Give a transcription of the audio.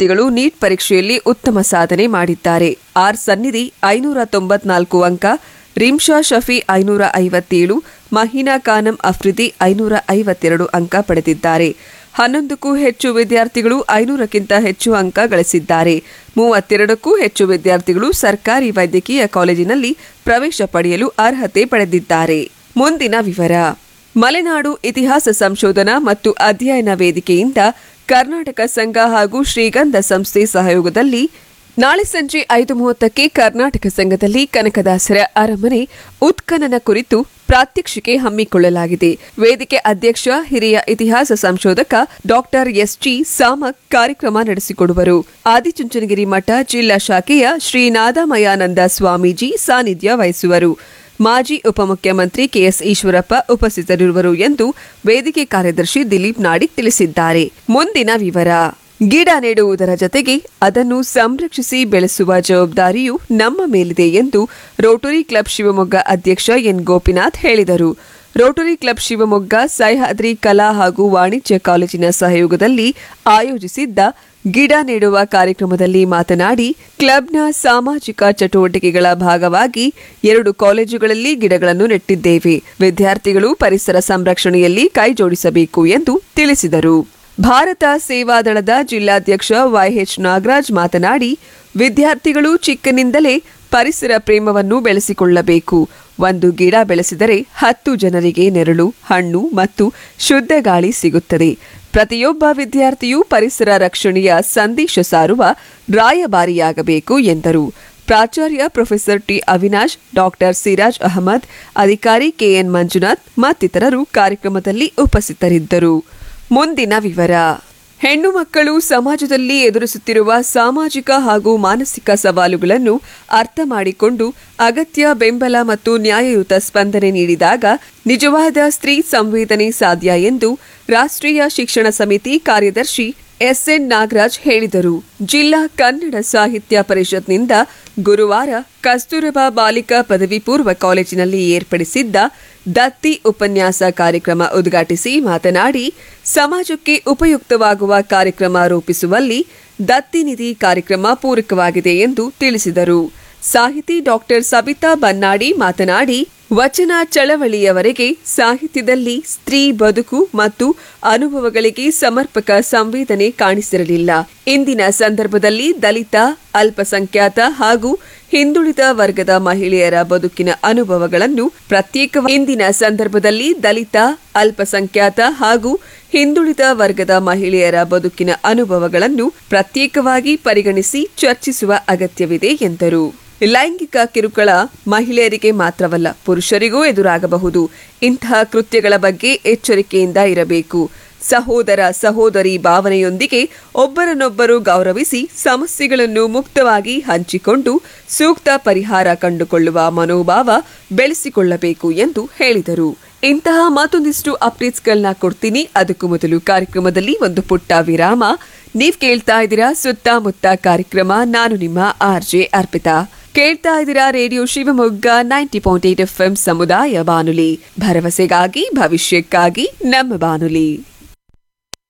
ವಿದ್ಯಾರ್ಥಿಗಳು ನೀಟ್ ಪರೀಕ್ಷೆಯಲ್ಲಿ ಉತ್ತಮ ಸಾಧನೆ ಮಾಡಿದ್ದಾರೆ ಆರ್ ಸನ್ನಿಧಿ ಐನೂರ ತೊಂಬತ್ನಾಲ್ಕು ಅಂಕ ರಿಮ್ಶಾ ಶಫಿ ಐನೂರ ಐವತ್ತೇಳು ಮಹೀನಾ ಖಾನಂ ಅಫ್ರಿದಿ ಐನೂರ ಐವತ್ತೆರಡು ಅಂಕ ಪಡೆದಿದ್ದಾರೆ ಹನ್ನೊಂದಕ್ಕೂ ಹೆಚ್ಚು ವಿದ್ಯಾರ್ಥಿಗಳು ಐನೂರಕ್ಕಿಂತ ಹೆಚ್ಚು ಅಂಕ ಗಳಿಸಿದ್ದಾರೆ ಮೂವತ್ತೆರಡಕ್ಕೂ ಹೆಚ್ಚು ವಿದ್ಯಾರ್ಥಿಗಳು ಸರ್ಕಾರಿ ವೈದ್ಯಕೀಯ ಕಾಲೇಜಿನಲ್ಲಿ ಪ್ರವೇಶ ಪಡೆಯಲು ಅರ್ಹತೆ ಪಡೆದಿದ್ದಾರೆ ಮುಂದಿನ ವಿವರ ಮಲೆನಾಡು ಇತಿಹಾಸ ಸಂಶೋಧನಾ ಮತ್ತು ಅಧ್ಯಯನ ವೇದಿಕೆಯಿಂದ ಕರ್ನಾಟಕ ಸಂಘ ಹಾಗೂ ಶ್ರೀಗಂಧ ಸಂಸ್ಥೆ ಸಹಯೋಗದಲ್ಲಿ ನಾಳೆ ಸಂಜೆ ಐದು ಮೂವತ್ತಕ್ಕೆ ಕರ್ನಾಟಕ ಸಂಘದಲ್ಲಿ ಕನಕದಾಸರ ಅರಮನೆ ಉತ್ಖನನ ಕುರಿತು ಪ್ರಾತ್ಯಕ್ಷಿಕೆ ಹಮ್ಮಿಕೊಳ್ಳಲಾಗಿದೆ ವೇದಿಕೆ ಅಧ್ಯಕ್ಷ ಹಿರಿಯ ಇತಿಹಾಸ ಸಂಶೋಧಕ ಡಾಕ್ಟರ್ ಎಸ್ಜಿ ಸಾಮಕ್ ಕಾರ್ಯಕ್ರಮ ನಡೆಸಿಕೊಡುವರು ಆದಿಚುಂಚನಗಿರಿ ಮಠ ಜಿಲ್ಲಾ ಶಾಖೆಯ ಶ್ರೀ ನಾದಮಯಾನಂದ ಸ್ವಾಮೀಜಿ ಸಾನ್ನಿಧ್ಯ ವಹಿಸುವರು ಮಾಜಿ ಉಪಮುಖ್ಯಮಂತ್ರಿ ಕೆಎಸ್ ಈಶ್ವರಪ್ಪ ಉಪಸ್ಥಿತರಿರುವರು ಎಂದು ವೇದಿಕೆ ಕಾರ್ಯದರ್ಶಿ ದಿಲೀಪ್ ನಾಡಿಗ್ ತಿಳಿಸಿದ್ದಾರೆ ಮುಂದಿನ ವಿವರ ಗಿಡ ನೆಡುವುದರ ಜತೆಗೆ ಅದನ್ನು ಸಂರಕ್ಷಿಸಿ ಬೆಳೆಸುವ ಜವಾಬ್ದಾರಿಯು ನಮ್ಮ ಮೇಲಿದೆ ಎಂದು ರೋಟರಿ ಕ್ಲಬ್ ಶಿವಮೊಗ್ಗ ಅಧ್ಯಕ್ಷ ಎನ್ ಗೋಪಿನಾಥ್ ಹೇಳಿದರು ರೋಟರಿ ಕ್ಲಬ್ ಶಿವಮೊಗ್ಗ ಸಹ್ಯಾದ್ರಿ ಕಲಾ ಹಾಗೂ ವಾಣಿಜ್ಯ ಕಾಲೇಜಿನ ಸಹಯೋಗದಲ್ಲಿ ಆಯೋಜಿಸಿದ್ದ ಗಿಡ ನೆಡುವ ಕಾರ್ಯಕ್ರಮದಲ್ಲಿ ಮಾತನಾಡಿ ಕ್ಲಬ್ನ ಸಾಮಾಜಿಕ ಚಟುವಟಿಕೆಗಳ ಭಾಗವಾಗಿ ಎರಡು ಕಾಲೇಜುಗಳಲ್ಲಿ ಗಿಡಗಳನ್ನು ನೆಟ್ಟಿದ್ದೇವೆ ವಿದ್ಯಾರ್ಥಿಗಳು ಪರಿಸರ ಸಂರಕ್ಷಣೆಯಲ್ಲಿ ಕೈಜೋಡಿಸಬೇಕು ಎಂದು ತಿಳಿಸಿದರು ಭಾರತ ಸೇವಾದಳದ ಜಿಲ್ಲಾಧ್ಯಕ್ಷ ವೈಎಚ್ ನಾಗರಾಜ್ ಮಾತನಾಡಿ ವಿದ್ಯಾರ್ಥಿಗಳು ಚಿಕ್ಕನಿಂದಲೇ ಪರಿಸರ ಪ್ರೇಮವನ್ನು ಬೆಳೆಸಿಕೊಳ್ಳಬೇಕು ಒಂದು ಗಿಡ ಬೆಳೆಸಿದರೆ ಹತ್ತು ಜನರಿಗೆ ನೆರಳು ಹಣ್ಣು ಮತ್ತು ಶುದ್ಧ ಗಾಳಿ ಸಿಗುತ್ತದೆ ಪ್ರತಿಯೊಬ್ಬ ವಿದ್ಯಾರ್ಥಿಯೂ ಪರಿಸರ ರಕ್ಷಣೆಯ ಸಂದೇಶ ಸಾರುವ ರಾಯಭಾರಿಯಾಗಬೇಕು ಎಂದರು ಪ್ರಾಚಾರ್ಯ professor T Avinash doctor Siraj Ahmad ಅಧಿಕಾರಿ ಕೆಎನ್ ಮಂಜುನಾಥ್ ಮತ್ತಿತರರು ಕಾರ್ಯಕ್ರಮದಲ್ಲಿ ಉಪಸ್ಥಿತರಿದ್ದರು ಮುಂದಿನ ವಿವರ ಹೆಣ್ಣು ಮಕ್ಕಳು ಸಮಾಜದಲ್ಲಿ ಎದುರಿಸುತ್ತಿರುವ ಸಾಮಾಜಿಕ ಹಾಗೂ ಮಾನಸಿಕ ಸವಾಲುಗಳನ್ನು ಅರ್ಥ ಮಾಡಿಕೊಂಡು ಅಗತ್ಯ ಬೆಂಬಲ ಮತ್ತು ನ್ಯಾಯಯುತ ಸ್ಪಂದನೆ ನೀಡಿದಾಗ ನಿಜವಾದ ಸ್ತ್ರೀ ಸಂವೇದನೆ ಸಾಧ್ಯ ಎಂದು ರಾಷ್ಟ್ರೀಯ ಶಿಕ್ಷಣ ಸಮಿತಿ ಕಾರ್ಯದರ್ಶಿ ಎಸ್ಎನ್ ನಾಗರಾಜ್ ಹೇಳಿದರು ಜಿಲ್ಲಾ ಕನ್ನಡ ಸಾಹಿತ್ಯ ಪರಿಷತ್ನಿಂದ ಗುರುವಾರ ಕಸ್ತೂರಬಾ ಬಾಲಿಕಾ ಪದವಿ ಪೂರ್ವ ಕಾಲೇಜಿನಲ್ಲಿ ಏರ್ಪಡಿಸಿದ್ದ ದತ್ತಿ ಉಪನ್ಯಾಸ ಕಾರ್ಯಕ್ರಮ ಉದ್ಘಾಟಿಸಿ ಮಾತನಾಡಿ ಸಮಾಜಕ್ಕೆ ಉಪಯುಕ್ತವಾಗುವ ಕಾರ್ಯಕ್ರಮ ರೂಪಿಸುವಲ್ಲಿ ದತ್ತಿ ನಿಧಿ ಕಾರ್ಯಕ್ರಮ ಪೂರಕವಾಗಿದೆ ಎಂದು ತಿಳಿಸಿದರು ಸಾಹಿತಿ ಡಾಕ್ಟರ್ ಸಬಿತಾ ಬನ್ನಾಡಿ ಮಾತನಾಡಿ ವಚನ ಚಳವಳಿಯವರೆಗೆ ಸಾಹಿತ್ಯದಲ್ಲಿ ಸ್ತ್ರೀ ಬದುಕು ಮತ್ತು ಅನುಭವಗಳಿಗೆ ಸಮರ್ಪಕ ಸಂವೇದನೆ ಕಾಣಿಸಿರಲಿಲ್ಲ ಇಂದಿನ ಸಂದರ್ಭದಲ್ಲಿ ದಲಿತ ಅಲ್ಪಸಂಖ್ಯಾತ ಹಾಗೂ ಹಿಂದುಳಿದ ವರ್ಗದ ಮಹಿಳೆಯರ ಬದುಕಿನ ಅನುಭವಗಳನ್ನು ಪ್ರತ್ಯೇಕ ಇಂದಿನ ಸಂದರ್ಭದಲ್ಲಿ ದಲಿತ ಅಲ್ಪಸಂಖ್ಯಾತ ಹಾಗೂ ಹಿಂದುಳಿದ ವರ್ಗದ ಮಹಿಳೆಯರ ಬದುಕಿನ ಅನುಭವಗಳನ್ನು ಪ್ರತ್ಯೇಕವಾಗಿ ಪರಿಗಣಿಸಿ ಚರ್ಚಿಸುವ ಅಗತ್ಯವಿದೆ ಎಂದರು ಲೈಂಗಿಕ ಕಿರುಕುಳ ಮಹಿಳೆಯರಿಗೆ ಮಾತ್ರವಲ್ಲ ಪುರುಷರಿಗೂ ಎದುರಾಗಬಹುದು ಇಂತಹ ಕೃತ್ಯಗಳ ಬಗ್ಗೆ ಎಚ್ಚರಿಕೆಯಿಂದ ಇರಬೇಕು ಸಹೋದರ ಸಹೋದರಿ ಭಾವನೆಯೊಂದಿಗೆ ಒಬ್ಬರನ್ನೊಬ್ಬರು ಗೌರವಿಸಿ ಸಮಸ್ಯೆಗಳನ್ನು ಮುಕ್ತವಾಗಿ ಹಂಚಿಕೊಂಡು ಸೂಕ್ತ ಪರಿಹಾರ ಕಂಡುಕೊಳ್ಳುವ ಮನೋಭಾವ ಬೆಳೆಸಿಕೊಳ್ಳಬೇಕು ಎಂದು ಹೇಳಿದರು ಇಂತಹ ಮತ್ತೊಂದಿಷ್ಟು ಅಪ್ಡೇಟ್ಸ್ಗಳನ್ನ ಕೊಡ್ತೀನಿ ಅದಕ್ಕೂ ಮೊದಲು ಕಾರ್ಯಕ್ರಮದಲ್ಲಿ ಒಂದು ಪುಟ್ಟ ವಿರಾಮ ನೀವ್ ಕೇಳ್ತಾ ಇದ್ದೀರಾ ಸುತ್ತಮುತ್ತ ಕಾರ್ಯಕ್ರಮ ನಾನು ನಿಮ್ಮ ಆರ್ ಜೆ ಅರ್ಪಿತಾ ಕೇಳ್ತಾ ಇದ್ದೀರಾ radio Shivamogga ninety point eight F ಸಮುದಾಯ ಬಾನುಲಿ ಭರವಸೆಗಾಗಿ ಭವಿಷ್ಯಕ್ಕಾಗಿ ನಮ್ಮ ಬಾನುಲಿ